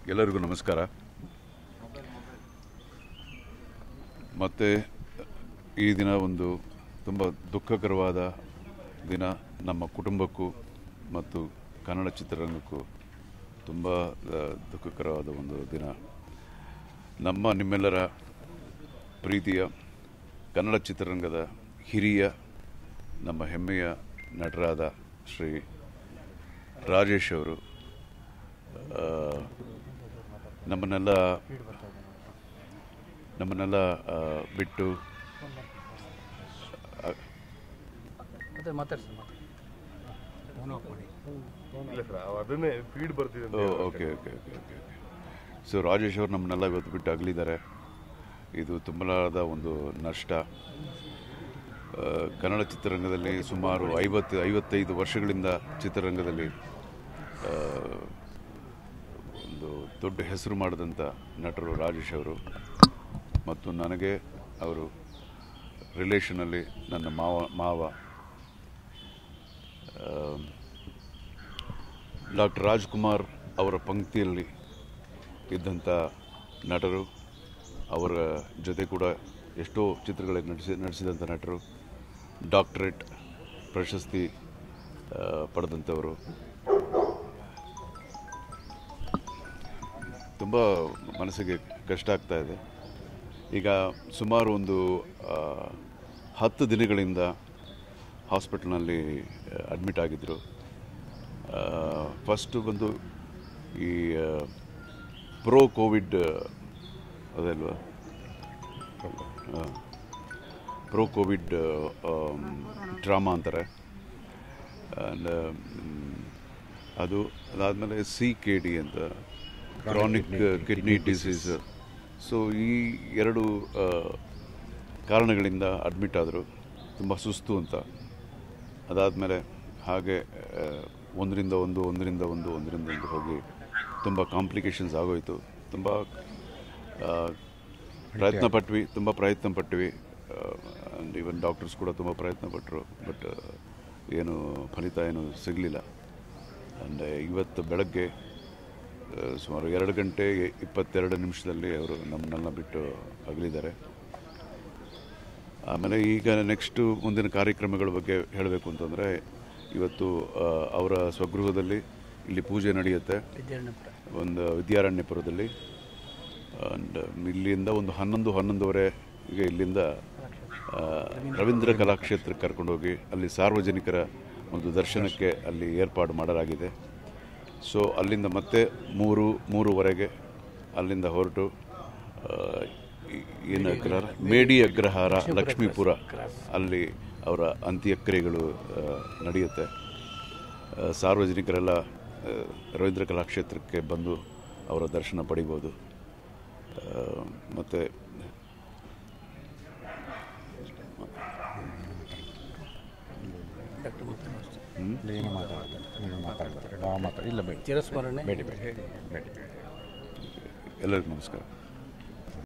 ಎಲ್ಲರಿಗೂ ನಮಸ್ಕಾರ ಮತ್ತು ಈ ದಿನ ಒಂದು ತುಂಬ ದುಃಖಕರವಾದ ದಿನ ನಮ್ಮ ಕುಟುಂಬಕ್ಕೂ ಮತ್ತು ಕನ್ನಡ ಚಿತ್ರರಂಗಕ್ಕೂ ತುಂಬ ಆ, ದುಃಖಕರವಾದ ಒಂದು ದಿನ ನಮ್ಮ ನಿಮ್ಮೆಲ್ಲರ ಪ್ರೀತಿಯ ಕನ್ನಡ ಚಿತ್ರರಂಗದ ಹಿರಿಯ ನಮ್ಮ ಹೆಮ್ಮೆಯ ನಟರಾದ ಶ್ರೀ ರಾಜೇಶ್ ಅವರು ಆ, ನಮ್ಮನ್ನೆಲ್ಲ ನಮ್ಮನ್ನೆಲ್ಲ ಆ, ಬಿಟ್ಟು ಮತ್ತೆ ಮಾತಾಡ್ಸಿ ಮಾತಾಡಿ ಇಲ್ಲ ಸರ್ ಅದನ್ನೇ ಫೀಡ್ ಬರ್ತಿದೆ ಅಂತ ಓ okay okay okay okay okay so Rajesh ಅವರು ನಮ್ಮನ್ನೆಲ್ಲ ಇವತ್ತು ಬಿಟ್ಟು ಅಗಲಿದ್ದಾರೆ ಇದು ತುಂಬಲಾರದ ಒಂದು ನಷ್ಟ ಆ, ಕನ್ನಡ ಚಿತ್ರರಂಗದಲ್ಲಿ ಸುಮಾರು ಐವತ್ತು ಐವತ್ತೈದು ವರ್ಷಗಳಿಂದ ಚಿತ್ರರಂಗದಲ್ಲಿ ಆ, ಒಂದು ದೊಡ್ಡ ಹೆಸರು ಮಾಡಿದಂಥ ನಟರು ರಾಜೇಶ್ ಅವರು ಮತ್ತು ನನಗೆ ಅವರು ರಿಲೇಷನಲ್ಲಿ ನನ್ನ ಮಾವ ಮಾವ ಡಾಕ್ಟರ್ ರಾಜ್ಕುಮಾರ್ ಅವರ ಪಂಕ್ತಿಯಲ್ಲಿ ಇದ್ದಂಥ ನಟರು ಅವರ ಜೊತೆ ಕೂಡ ಎಷ್ಟೋ ಚಿತ್ರಗಳಲ್ಲಿ ನಟಿಸಿ ನಟಿಸಿದಂಥ ನಟರು ಡಾಕ್ಟರೇಟ್ ಪ್ರಶಸ್ತಿ ಆ, ಪಡೆದಂಥವರು ತುಂಬ ಮನಸ್ಸಿಗೆ ಕಷ್ಟ ಆಗ್ತಾ ಇದೆ ಈಗ ಸುಮಾರು ಒಂದು ಆ, ಹತ್ತು ದಿನಗಳಿಂದ ಹಾಸ್ಪಿಟಲ್ನಲ್ಲಿ ಅಡ್ಮಿಟ್ ಆಗಿದ್ದರು ಫಸ್ಟು ಬಂದು ಈ ಪ್ರೋ ಕೋವಿಡ್ ಅದಲ್ವಾ ಪ್ರೋ ಕೋವಿಡ್ ಡ್ರಾಮಾ ಅಂತಾರೆ ಆ್ಯಂಡ್ ಅದು ಅದಾದಮೇಲೆ ಸಿ ಕೆ ಡಿ ಅಂತ ಕ್ರಾನಿಕ್ ಕಿಡ್ನಿ ಡಿಸೀಸ್ ಸೊ ಈ ಎರಡು ಆ, ಕಾರಣಗಳಿಂದ ಅಡ್ಮಿಟ್ ಆದರು ತುಂಬ ಸುಸ್ತು ಅಂತ ಅದಾದಮೇಲೆ ಹಾಗೆ ಆ, ಒಂದರಿಂದ ಒಂದು ಒಂದರಿಂದ ಒಂದು ಒಂದರಿಂದ ಒಂದು ಹೋಗಿ ತುಂಬ ಕಾಂಪ್ಲಿಕೇಶನ್ಸ್ ಆಗೋಯಿತು ತುಂಬ ಆ, ಪ್ರಯತ್ನ ಪಟ್ವಿ ತುಂಬ ಪ್ರಯತ್ನ ಪಟ್ವಿ ಆ್ಯಂಡ್ ಈವನ್ ಡಾಕ್ಟರ್ಸ್ ಕೂಡ ತುಂಬ ಪ್ರಯತ್ನ ಪಟ್ಟರು ಬಟ್ ಏನು ಫಲಿತ ಏನು ಸಿಗಲಿಲ್ಲ ಆ್ಯಂಡ್ ಇವತ್ತು ಬೆಳಗ್ಗೆ ಆ, ಸುಮಾರು ಎರಡು ಗಂಟೆ ಇಪ್ಪತ್ತೆರಡು ನಿಮಿಷದಲ್ಲಿ ಅವರು ನಮ್ಮನ್ನೆಲ್ಲ ಬಿಟ್ಟು ಅಗಲಿದ್ದಾರೆ ಆಮೇಲೆ ಈಗ ನೆಕ್ಸ್ಟು ಮುಂದಿನ ಕಾರ್ಯಕ್ರಮಗಳ ಬಗ್ಗೆ ಹೇಳಬೇಕು ಅಂತಂದರೆ ಇವತ್ತು ಆ, ಅವರ ಸ್ವಗೃಹದಲ್ಲಿ ಇಲ್ಲಿ ಪೂಜೆ ನಡೆಯುತ್ತೆ ವಿದ್ಯಾರಣ್ಯಪುರ ಒಂದು ವಿದ್ಯಾರಣ್ಯಪುರದಲ್ಲಿ ಆ್ಯಂಡ್ ಇಲ್ಲಿಂದ ಒಂದು ಹನ್ನೊಂದು ಹನ್ನೊಂದುವರೆಗೆ ಇಲ್ಲಿಂದ ಆ, ರವೀಂದ್ರ ಕಲಾಕ್ಷೇತ್ರಕ್ಕೆ ಕರ್ಕೊಂಡೋಗಿ ಅಲ್ಲಿ ಸಾರ್ವಜನಿಕರ ಒಂದು ದರ್ಶನಕ್ಕೆ ಅಲ್ಲಿ ಏರ್ಪಾಡು ಮಾಡಲಾಗಿದೆ ಸೊ ಅಲ್ಲಿಂದ ಮತ್ತೆ ಮೂರು ಮೂರುವರೆಗೆ ಅಲ್ಲಿಂದ ಹೊರಟು ಆ, ಈ- ಏನು ಅಗ್ರಹಾರ ಮೇಡಿ ಅಗ್ರಹಾರ ಲಕ್ಷ್ಮೀಪುರ ಅಲ್ಲಿ ಅವರ ಅಂತ್ಯಕ್ರಿಯೆಗಳು ಆ, ನಡೆಯುತ್ತೆ ಆ, ಸಾರ್ವಜನಿಕರೆಲ್ಲ ಆ, ರವೀಂದ್ರ ಕಲಾಕ್ಷೇತ್ರಕ್ಕೆ ಬಂದು ಅವರ ದರ್ಶನ ಪಡಿಬೋದು ಮತ್ತು ಡಾಕ್ಟರ್ ಮುತ್ತುರಾಜ್. ಏನು ಮಾತಾಡ್ತಾರೆ ನೀವು ಮಾತಾಡ್ತಾರೆ ನಾವು ಮಾತಾಡ ಇಲ್ಲ ಬೇಡಿ ಚಿರಸ್ಮರಣೆ ಬೇಡಿ ಬೇಡಿ ಬೇಡಿ ಬೇಡಿ ಎಲ್ಲರಿಗೂ ನಮಸ್ಕಾರ